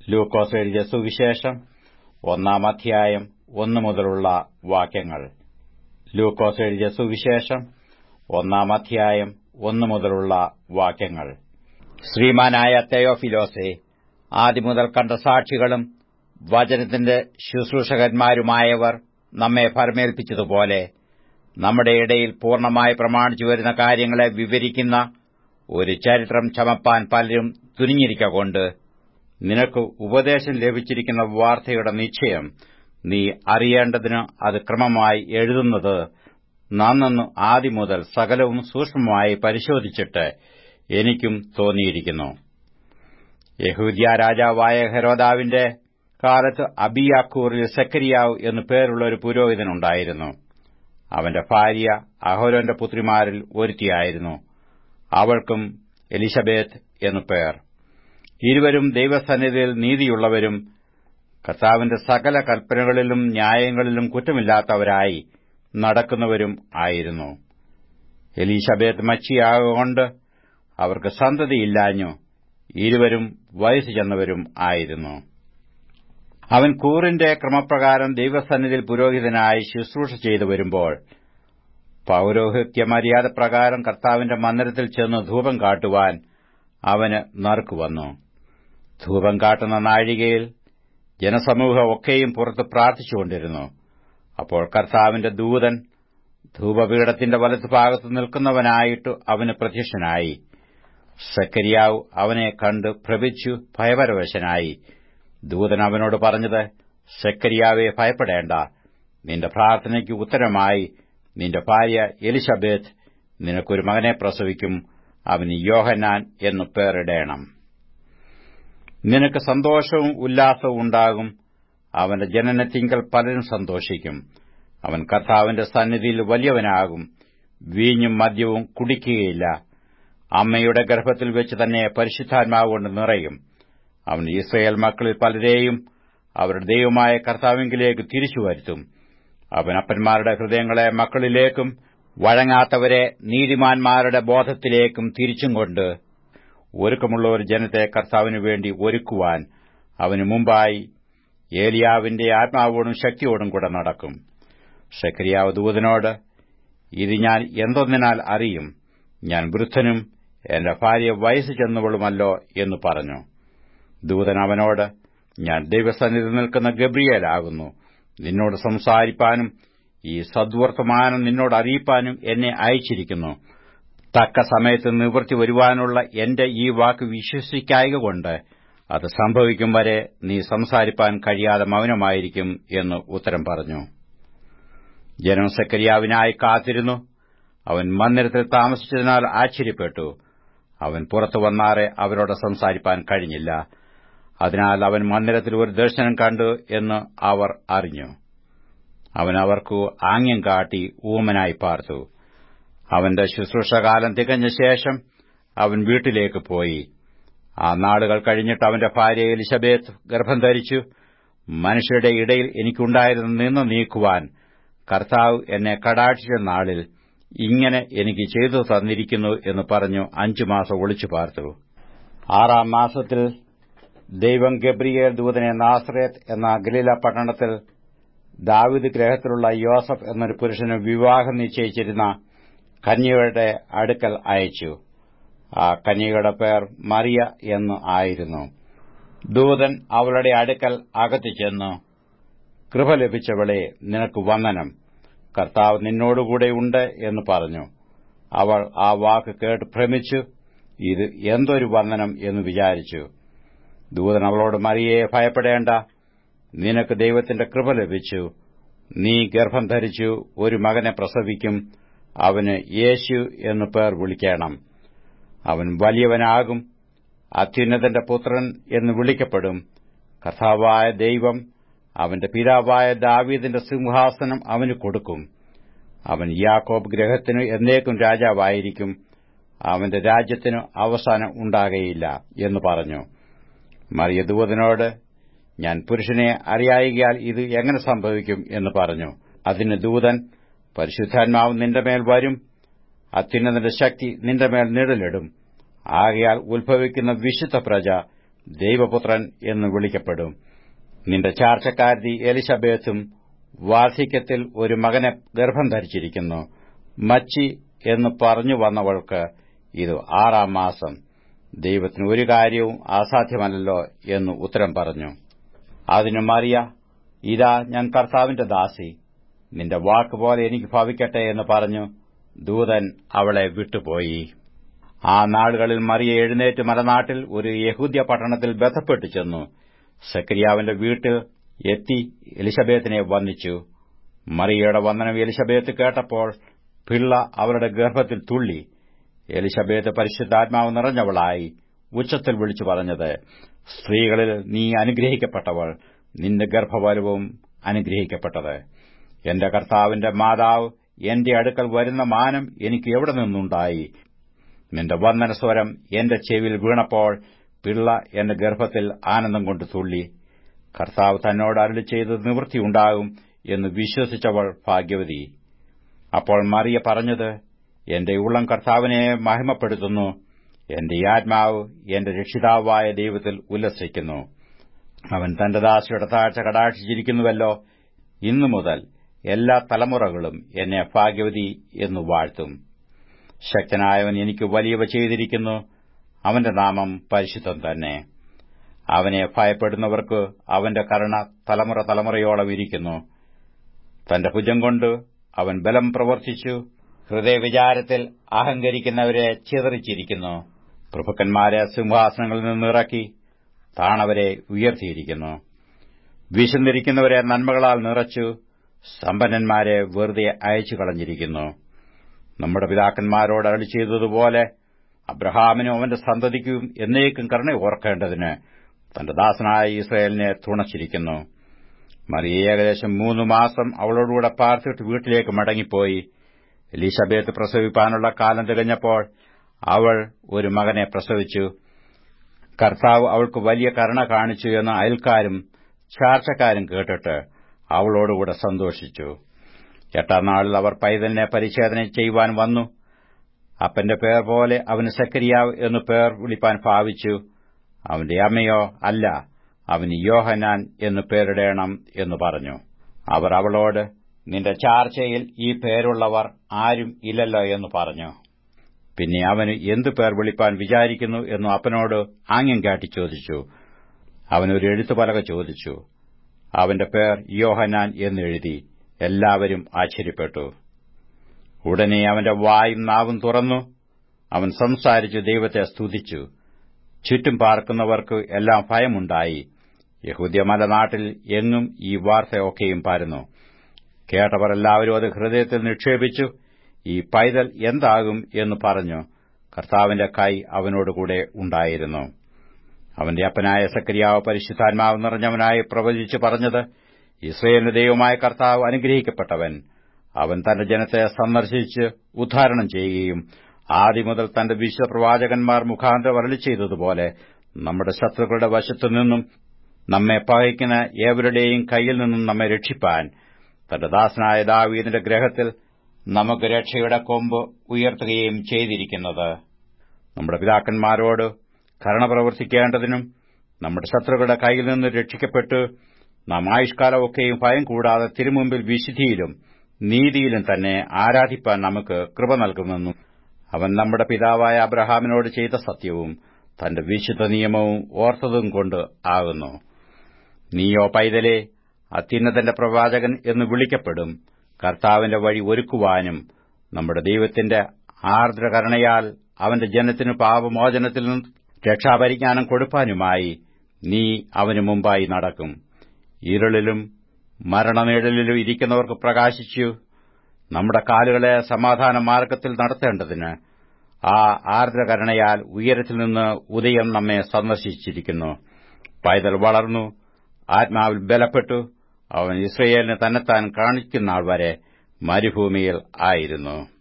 ലൂക്കോസ് എഴുതിയ സുവിശേഷം ഒന്നാം അധ്യായം ഒന്നു മുതലുള്ള വാക്യങ്ങൾ ലൂക്കോസ് എഴുതിയ സുവിശേഷം ഒന്നാം അധ്യായം ഒന്നു മുതലുള്ള വാക്യങ്ങൾ ശ്രീമാനായ തെയോഫിലോസെ ആദ്യമുതൽ കണ്ട സാക്ഷികളും വചനത്തിന്റെ ശുശ്രൂഷകന്മാരുമായവർ നമ്മെ ഫലമേൽപ്പിച്ചതുപോലെ നമ്മുടെ ഇടയിൽ പൂർണ്ണമായി പ്രമാണിച്ചു വരുന്ന കാര്യങ്ങളെ വിവരിക്കുന്ന ഒരു ചരിത്രം ചമപ്പാൻ പലരും തുനിഞ്ഞിരിക്കൊണ്ട് നിനക്ക് ഉപദേശം ലഭിച്ചിരിക്കുന്ന വാർത്തയുടെ നിശ്ചയം നീ അറിയേണ്ടതിന് അത് ക്രമമായി എഴുതുന്നത് നന്നെന്നു ആദ്യം മുതൽ സകലവും സൂക്ഷ്മമായി പരിശോധിച്ചിട്ട് എനിക്കും തോന്നിയിരിക്കുന്നു യഹൂദ്യ രാജാവായ ഹെരോദാവിന്റെ കാലത്ത് അബിയാക്കൂറിൽ സെക്കരിയാവ് എന്നു പേരുള്ള ഒരു പുരോഹിതനുണ്ടായിരുന്നു അവന്റെ ഭാര്യ അഹോരോന്റെ പുത്രിമാരിൽ ഒരുത്തിയായിരുന്നു അവൾക്കും എലിസബേത്ത് എന്നു പേർ ഇരുവരും ദൈവസന്നിധിയിൽ നീതിയുള്ളവരും കർത്താവിന്റെ സകല കൽപ്പനകളിലും ന്യായങ്ങളിലും കുറ്റമില്ലാത്തവരായി നടക്കുന്നവരും ആയിരുന്നു എലീശബേത്ത് മച്ചിയാകൊണ്ട് അവർക്ക് സന്തതിയില്ലാഞ്ഞു ഇരുവരും വയസ്സു ചെന്നവരും ആയിരുന്നു അവൻ കൂറിന്റെ ക്രമപ്രകാരം ദൈവസന്നിധിയിൽ പുരോഹിതനായി ശുശ്രൂഷ ചെയ്തു വരുമ്പോൾ പൌരോഹിത്യ മര്യാദ പ്രകാരം കർത്താവിന്റെ മന്ദിരത്തിൽ ചെന്ന് ധൂപം കാട്ടുവാൻ അവന് നറുക്കുവന്നു ധൂപം കാട്ടുന്ന നാഴികയിൽ ജനസമൂഹം ഒക്കെയും പുറത്ത് പ്രാർത്ഥിച്ചുകൊണ്ടിരുന്നു അപ്പോൾ കർത്താവിന്റെ ദൂതൻ ധൂപപീഠത്തിന്റെ വലത്തുഭാഗത്ത് നിൽക്കുന്നവനായിട്ട് അവന് പ്രത്യക്ഷനായി സക്കരിയാവ് അവനെ കണ്ട് ഭ്രമിച്ചു ഭയപരവശനായി ദൂതൻ അവനോട് പറഞ്ഞത് സക്കരിയാവെ ഭയപ്പെടേണ്ട നിന്റെ പ്രാർത്ഥനയ്ക്ക് ഉത്തരമായി നിന്റെ ഭാര്യ എലിസബേത്ത് നിനക്കൊരു മകനെ പ്രസവിക്കും അവന് യോഹന്നാൻ എന്നു പേരിടേണം നിനക്ക് സന്തോഷവും ഉല്ലാസവും ഉണ്ടാകും അവന്റെ ജനനത്തിങ്കൽ പലരും സന്തോഷിക്കും അവൻ കർത്താവിന്റെ സന്നിധിയിൽ വലിയവനാകും വീഞ്ഞും മദ്യവും കുടിക്കുകയില്ല അമ്മയുടെ ഗർഭത്തിൽ വെച്ച് തന്നെ പരിശുദ്ധാത്മാവ് കൊണ്ട് നിറയും അവൻ ഇസ്രയേൽ മക്കളിൽ പലരെയും അവരുടെ ദൈവമായ കർത്താവിങ്കിലേക്ക് തിരിച്ചു വരുത്തും അവൻ അപ്പന്മാരുടെ ഹൃദയങ്ങളെ മക്കളിലേക്കും വഴങ്ങാത്തവരെ നീതിമാന്മാരുടെ ബോധത്തിലേക്കും തിരിച്ചും കൊണ്ട് ഒരുക്കമുള്ള ഒരു ജനത്തെ കർത്താവിനു വേണ്ടി ഒരുക്കുവാൻ അവനു മുമ്പായി ഏലിയാവിന്റെ ആത്മാവോടും ശക്തിയോടും കൂടെ നടക്കും ഷക്രിയാവ് ദൂതനോട് ഇത് ഞാൻ എന്തൊന്നിനാൽ അറിയും ഞാൻ വൃദ്ധനും എന്റെ ഭാര്യ വയസ്സ് ചെന്നവളുമല്ലോ എന്ന് പറഞ്ഞു ദൂതൻ അവനോട് ഞാൻ ദൈവസന്നിധി നിൽക്കുന്ന ഗബ്രിയേലാകുന്നു നിന്നോട് സംസാരിപ്പാനും ഈ സദ്വർത്തമാനം നിന്നോട് അറിയിപ്പാനും എന്നെ അയച്ചിരിക്കുന്നു തക്ക സമയത്ത് നിവൃത്തി വരുവാനുള്ള എന്റെ ഈ വാക്ക് വിശ്വസിക്കായകൊണ്ട് അത് സംഭവിക്കും വരെ നീ സംസാരിപ്പാൻ കഴിയാതെ മൗനമായിരിക്കും എന്ന് ഉത്തരം പറഞ്ഞു ജനം സക്കരിയാവിനായി കാത്തിരുന്നു അവൻ മന്ദിരത്തിൽ താമസിച്ചതിനാൽ ആശ്ചര്യപ്പെട്ടു അവൻ പുറത്തു വന്നാറെ അവരോട് സംസാരിപ്പാൻ കഴിഞ്ഞില്ല അതിനാൽ അവൻ മന്ദിരത്തിൽ ഒരു ദർശനം കണ്ടു എന്ന് അവർ അറിഞ്ഞു അവൻ അവർക്കു ആംഗ്യം കാട്ടി ഊമനായി പാർത്തു അവന്റെ ശുശ്രൂഷകാലം തികഞ്ഞ ശേഷം അവൻ വീട്ടിലേക്ക് പോയി ആ നാളുകൾ കഴിഞ്ഞിട്ട് അവന്റെ ഭാര്യ എലിസബേത്ത് ഗർഭം ധരിച്ചു മനുഷ്യരുടെ ഇടയിൽ എനിക്കുണ്ടായിരുന്ന നിന്ന് നീക്കുവാൻ കർത്താവ് എന്നെ കടാക്ഷിച്ച നാളിൽ ഇങ്ങനെ എനിക്ക് ചെയ്തു തന്നിരിക്കുന്നു എന്ന് പറഞ്ഞു അഞ്ചു മാസം ഒളിച്ചു പാർത്തു ആറാം മാസത്തിൽ ദൈവം ഗബ്രിയേൽ ദൂതനെ നാസ്രേത്ത് എന്ന ഗലീല പട്ടണത്തിൽ ദാവിദ് ഗ്രഹത്തിലുള്ള യോസഫ് എന്നൊരു പുരുഷന് വിവാഹം നിശ്ചയിച്ചിരുന്ന കന്യകയുടെ അടുക്കൽ അയച്ചു ആ കന്യകയുടെ പേർ മറിയ എന്ന് ആയിരുന്നു ദൂതൻ അവളുടെ അടുക്കൽ അകത്തു ചെന്നു കൃപ ലഭിച്ചവളെ നിനക്ക് വന്ദനം കർത്താവ് നിന്നോടുകൂടെയുണ്ട് എന്ന് പറഞ്ഞു അവൾ ആ വാക്ക് കേട്ട് ഭ്രമിച്ചു ഇത് എന്തൊരു വന്ദനം എന്ന് വിചാരിച്ചു ദൂതൻ അവളോട് മറിയയെ ഭയപ്പെടേണ്ട നിനക്ക് ദൈവത്തിന്റെ കൃപ ലഭിച്ചു നീ ഗർഭം ധരിച്ചു ഒരു മകനെ പ്രസവിക്കും അവന് യേശു എന്നു പേർ വിളിക്കണം അവൻ വലിയവനാകും അത്യുന്നതന്റെ പുത്രൻ എന്ന് വിളിക്കപ്പെടും കഥാവായ ദൈവം അവന്റെ പിതാവായ ദാവീദിന്റെ സിംഹാസനം അവന് കൊടുക്കും അവൻ യാക്കോബ് ഗ്രഹത്തിനു എന്നേക്കും രാജാവായിരിക്കും അവന്റെ രാജ്യത്തിനു അവസാനം ഉണ്ടാകയില്ല എന്ന് പറഞ്ഞു മറിയ ദൂതനോട് ഞാൻ പുരുഷനെ അറിയായികയാൽ ഇത് എങ്ങനെ സംഭവിക്കും എന്ന് പറഞ്ഞു അതിന് ദൂതൻ പരിശുദ്ധാത്മാവ് നിന്റെ മേൽ വരും അത്യുന്നതന്റെ ശക്തി നിന്റെ മേൽ നിഴലിടും ആകയാൽ ഉത്ഭവിക്കുന്ന വിശുദ്ധ പ്രജ ദൈവപുത്രൻ എന്ന് വിളിക്കപ്പെടും നിന്റെ ചാർച്ചക്കാരതി എലിശബേത്തും വാർദ്ധക്യത്തിൽ ഒരു മകനെ ഗർഭം ധരിച്ചിരിക്കുന്നു മച്ചി എന്ന് പറഞ്ഞു വന്നവൾക്ക് ഇത് ആറാം മാസം ദൈവത്തിന് ഒരു കാര്യവും അസാധ്യമല്ലല്ലോ എന്ന് ഉത്തരം പറഞ്ഞു അതിനു മറിയ ഇതാ ഞാൻ കർത്താവിന്റെ ദാസി നിന്റെ വാക്കുപോലെ എനിക്ക് ഭവിക്കട്ടെ എന്ന് പറഞ്ഞു ദൂതൻ അവളെ വിട്ടുപോയി ആ നാളുകളിൽ മറിയ എഴുന്നേറ്റ് മലനാട്ടിൽ ഒരു യഹൂദ്യ പട്ടണത്തിൽ ബന്ധപ്പെട്ടു ചെന്നു സക്രിയാവിന്റെ വീട്ടിൽ എത്തി എലിസബേത്തിനെ വന്ദിച്ചു മറിയയുടെ വന്ദനം എലിസബേത്ത് കേട്ടപ്പോൾ പിള്ള അവരുടെ ഗർഭത്തിൽ തുള്ളി എലിസബേത്ത് പരിശുദ്ധാത്മാവ് നിറഞ്ഞവളായി ഉച്ചത്തിൽ വിളിച്ചു പറഞ്ഞത് സ്ത്രീകളിൽ നീ അനുഗ്രഹിക്കപ്പെട്ടവൾ നിന്റെ ഗർഭഫലവും അനുഗ്രഹിക്കപ്പെട്ടത് എന്റെ കർത്താവിന്റെ മാതാവ് എന്റെ അടുക്കൽ വരുന്ന മാനം എനിക്ക് എവിടെ നിന്നുണ്ടായി നിന്റെ വന്ദനസ്വരം എന്റെ ചെവിയിൽ വീണപ്പോൾ പിള്ള എന്റെ ഗർഭത്തിൽ ആനന്ദം കൊണ്ട് തുള്ളി കർത്താവ് തന്നോട് അരുളി ചെയ്ത് നിവൃത്തിയുണ്ടാകും എന്ന് വിശ്വസിച്ചവൾ ഭാഗ്യവതി അപ്പോൾ മറിയ പറഞ്ഞത് എന്റെ ഉള്ളം കർത്താവിനെ മഹിമപ്പെടുത്തുന്നു എന്റെ ആത്മാവ് എന്റെ രക്ഷിതാവായ ദൈവത്തിൽ ഉല്ലസിക്കുന്നു അവൻ തന്റെ ദാസിയുടെ താഴ്ച കടാക്ഷിച്ചിരിക്കുന്നുവല്ലോ ഇന്നു മുതൽ എല്ലാ തലമുറകളും എന്നെ ഭാഗ്യവതി എന്നു വാഴ്ത്തും ശക്തനായവൻ എനിക്ക് വലിയവ ചെയ്തിരിക്കുന്നു അവന്റെ നാമം പരിശുദ്ധം തന്നെ അവനെ ഭയപ്പെടുന്നവർക്ക് അവന്റെ കരുണ തലമുറ തലമുറയോളം ഇരിക്കുന്നു തന്റെ ഭുജം കൊണ്ട് അവൻ ബലം പ്രവർത്തിച്ചു ഹൃദയവിചാരത്തിൽ അഹങ്കരിക്കുന്നവരെ ചിതറിച്ചിരിക്കുന്നു പ്രഭുക്കന്മാരെ സിംഹാസനങ്ങളിൽ നിന്നിറക്കി താണവരെ ഉയർത്തിയിരിക്കുന്നു വിശന്നിരിക്കുന്നവരെ നന്മകളാൽ നിറച്ചു സമ്പന്നന്മാരെ വെറുതെ അയച്ചു കളഞ്ഞിരിക്കുന്നു നമ്മുടെ പിതാക്കന്മാരോട് അരളി ചെയ്തതുപോലെ അബ്രഹാമിനും അവന്റെ സന്തതിക്കും എന്നേക്കും കരുണ ഓർക്കേണ്ടതിന് തന്റെ ദാസനായ ഇസ്രയേലിനെ തുണച്ചിരിക്കുന്നു മറിയ ഏകദേശം മൂന്ന് മാസം അവളോടുകൂടെ പാർത്തിട്ട് വീട്ടിലേക്ക് മടങ്ങിപ്പോയി എലീസബേത്ത് പ്രസവിപ്പാനുള്ള കാലം തികഞ്ഞപ്പോൾ അവൾ ഒരു മകനെ പ്രസവിച്ചു കർത്താവ് അവൾക്ക് വലിയ കരുണ കാണിച്ചു എന്ന് അയൽക്കാരും ചാർച്ചക്കാരും കേട്ടിട്ട് അവളോടുകൂടെ സന്തോഷിച്ചു എട്ടാം നാളിൽ അവർ പൈതലിനെ പരിച്ഛേദന ചെയ്യുവാൻ വന്നു അപ്പന്റെ പേർ പോലെ അവന് സക്കരിയാവ് എന്ന് പേർ വിളിപ്പാൻ ഭാവിച്ചു അവന്റെ അമ്മയോ അല്ല അവന് യോഹനാൻ എന്ന് പേരിടേണം എന്ന് പറഞ്ഞു അവർ അവളോട് നിന്റെ ചാർച്ചയിൽ ഈ പേരുള്ളവർ ആരും ഇല്ലല്ലോ എന്ന് പറഞ്ഞു പിന്നെ അവന് എന്തു പേർ വിളിപ്പാൻ വിചാരിക്കുന്നു എന്നു അപ്പനോട് ആംഗ്യം കാട്ടി ചോദിച്ചു അവനൊരു എഴുത്തുപലക ചോദിച്ചു അവന്റെ പേർ യോഹനാൻ എന്നെഴുതി എല്ലാവരും ആശ്ചര്യപ്പെട്ടു ഉടനെ അവന്റെ വായും നാവും തുറന്നു അവൻ സംസാരിച്ചു ദൈവത്തെ സ്തുതിച്ചു ചുറ്റും പാർക്കുന്നവർക്ക് എല്ലാം ഭയമുണ്ടായി യഹൂദ്യമല നാട്ടിൽ എങ്ങും ഈ വാർത്തയൊക്കെയും പരന്നു കേട്ടവർ എല്ലാവരും അത് ഹൃദയത്തിൽ നിക്ഷേപിച്ചു ഈ പൈതൽ എന്താകും എന്ന് പറഞ്ഞു കർത്താവിന്റെ കൈ അവനോടുകൂടെ ഉണ്ടായിരുന്നു അവന്റെ അപ്പനായ സക്രിയാവ് പരിശുദ്ധാത്മാവ് നിറഞ്ഞവനായി പ്രവചിച്ചു പറഞ്ഞത് ഇസ്രയേലിന്റെ ദൈവമായ കർത്താവ് അനുഗ്രഹിക്കപ്പെട്ടവൻ അവൻ തന്റെ ജനത്തെ സന്ദർശിച്ച് ഉദ്ധാരണം ചെയ്യുകയും ആദ്യം മുതൽ തന്റെ വിശ്വപ്രവാചകന്മാർ മുഖാന്തരം വരളി ചെയ്തതുപോലെ നമ്മുടെ ശത്രുക്കളുടെ വശത്തുനിന്നും നമ്മെ പകയ്ക്കുന്ന ഏവരുടെയും കയ്യിൽ നിന്നും നമ്മെ രക്ഷിപ്പാൻ തന്റെ ദാസനായ ദാവീദിന്റെ ഗ്രഹത്തിൽ നമുക്ക് രക്ഷയുടെ കൊമ്പ് ഉയർത്തുകയും ചെയ്തിരിക്കുന്നത് നമ്മുടെ പിതാക്കന്മാരോട് കരുണ പ്രവർത്തിക്കേണ്ടതിനും നമ്മുടെ ശത്രുക്കളുടെ കയ്യിൽ നിന്ന് രക്ഷിക്കപ്പെട്ട് നാം ആയുഷ്കാലമൊക്കെയും ഭയം കൂടാതെ തിരുമുമ്പിൽ വിശുദ്ധിയിലും നീതിയിലും തന്നെ ആരാധിപ്പാൻ നമുക്ക് കൃപ നൽകുമെന്നും അവൻ നമ്മുടെ പിതാവായ അബ്രഹാമിനോട് ചെയ്ത സത്യവും തന്റെ വിശുദ്ധ നിയമവും ഓർത്തതും കൊണ്ട് ആകുന്നു നീയോ പൈതലെ അത്യുന്നതന്റെ പ്രവാചകൻ എന്ന് വിളിക്കപ്പെടും കർത്താവിന്റെ വഴി ഒരുക്കുവാനും നമ്മുടെ ദൈവത്തിന്റെ ആർദ്രകരണയാൽ അവന്റെ ജനത്തിനു പാപമോചനത്തിൽ നിന്ന് രക്ഷാപരിജ്ഞാനം കൊടുപ്പാനുമായി നീ അവനു മുമ്പായി നടക്കും ഇരുളിലും മരണനിഴലിലും ഇരിക്കുന്നവർക്ക് പ്രകാശിച്ചു നമ്മുടെ കാലുകളെ സമാധാന മാർഗത്തിൽ നടത്തേണ്ടതിന് ആ ആർദ്രകരണയാൽ ഉയരത്തിൽ നിന്ന് ഉദയം നമ്മെ സന്ദർശിച്ചിരിക്കുന്നു പൈതൽ വളർന്നു ആത്മാവിൽ ബലപ്പെട്ടു അവൻ ഇസ്രയേലിന് തന്നെത്താൻ കാണിക്കുന്നാൾ വരെ മരുഭൂമിയിൽ ആയിരുന്നു